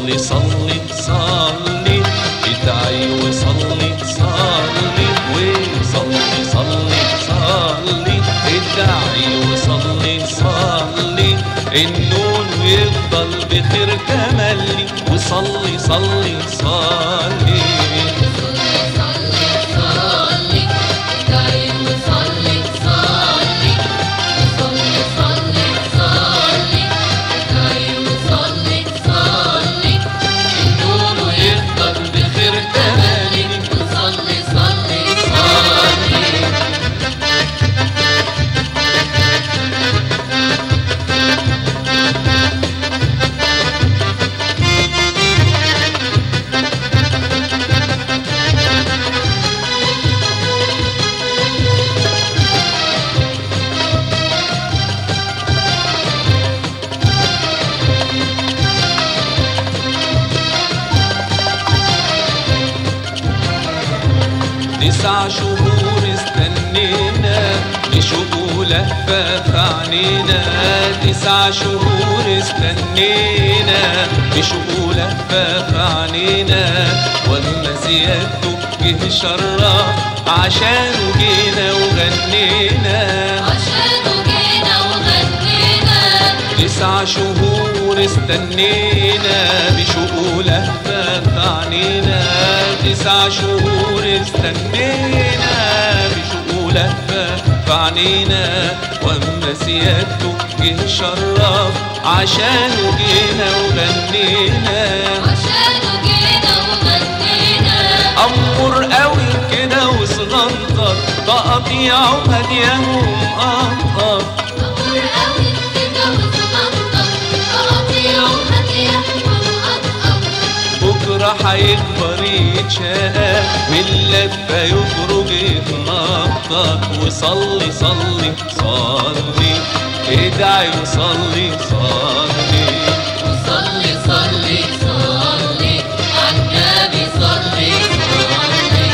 صلي صلي صلي ادعي وصلي صلي وصلي صلي صلي ادعي وصلي صلي النون يفضل بخير تملي وصلي صلي صلي صلي صلي ادعي وصلي صلي صلي صلي صلي ادعي وصلي صلي النور يفضل بخير تملي وصلي صلي صلي تسع شهور استنينا بشوق لهفة في عنينا تسع شهور استنينا بشوق لهفة في عنينا واما زيادته جه شرف عشانه جينا وغنينا عشانه جينا وغنينا تسع شهور استنينا بشوق لهفة في عنينا تسع شهور استنينا بشوق لهفة في عنينا واما سيادته جه شرف عشانه جينا وغنينا عشانه جينا وغنينا أمور قوي كده وصغنطر تقطيع هديه ومقطر أمور قوي كده وصغنطر أقطيع وهدية ومقطع بكرة هيكبر يتشاق من لفة يخرج يتنطط وصلي صلي صلي ادعي وصلي صلي وصلي صلي صلي عالنبي صلي صلي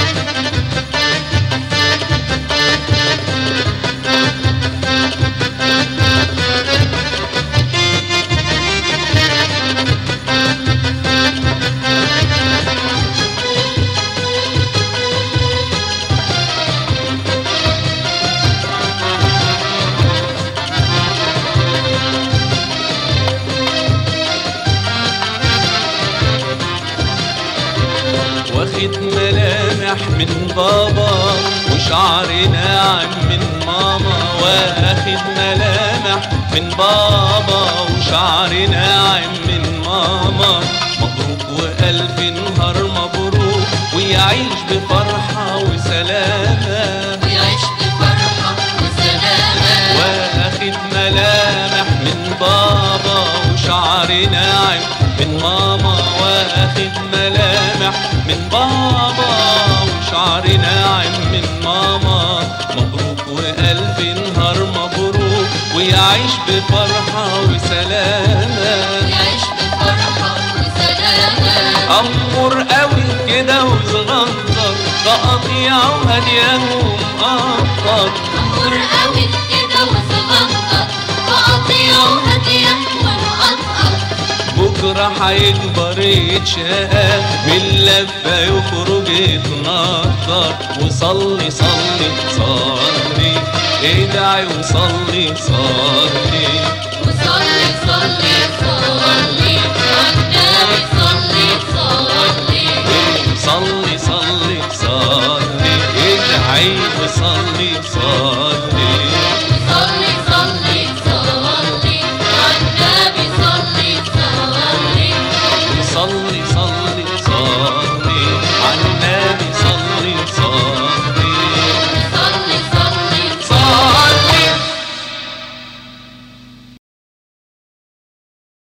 واخد ملامح من بابا وشعر ناعم من ماما واخد ملامح من بابا وشعر ناعم من ماما مبروك والف نهار مبروك ويعيش بفرحة وسلامة ويعيش بفرحة وسلامة واخد ملامح من بابا وشعر ناعم من ماما واخد ملامح من بابا وشعر ناعم من ماما مبروك والف نهار مبروك ويعيش بفرحة وسلامة ويعيش بفرحة وسلامة أمور قوي كده وصغنطر تقطيع وهديه ومقطر أمور قوي كده وصغنطر وقطيع وهدية ومقطع بكرة هيكبر يتشاق من لفة يخرج يتنطط وصلي صلي صلي ادعي وصلي صلي وصلي صلي صلي عالنبي صلي صلي صلي صلي صلي ادعي وصلي صلي صلي صلي صلي عالنبي صلي صلي صلي صلي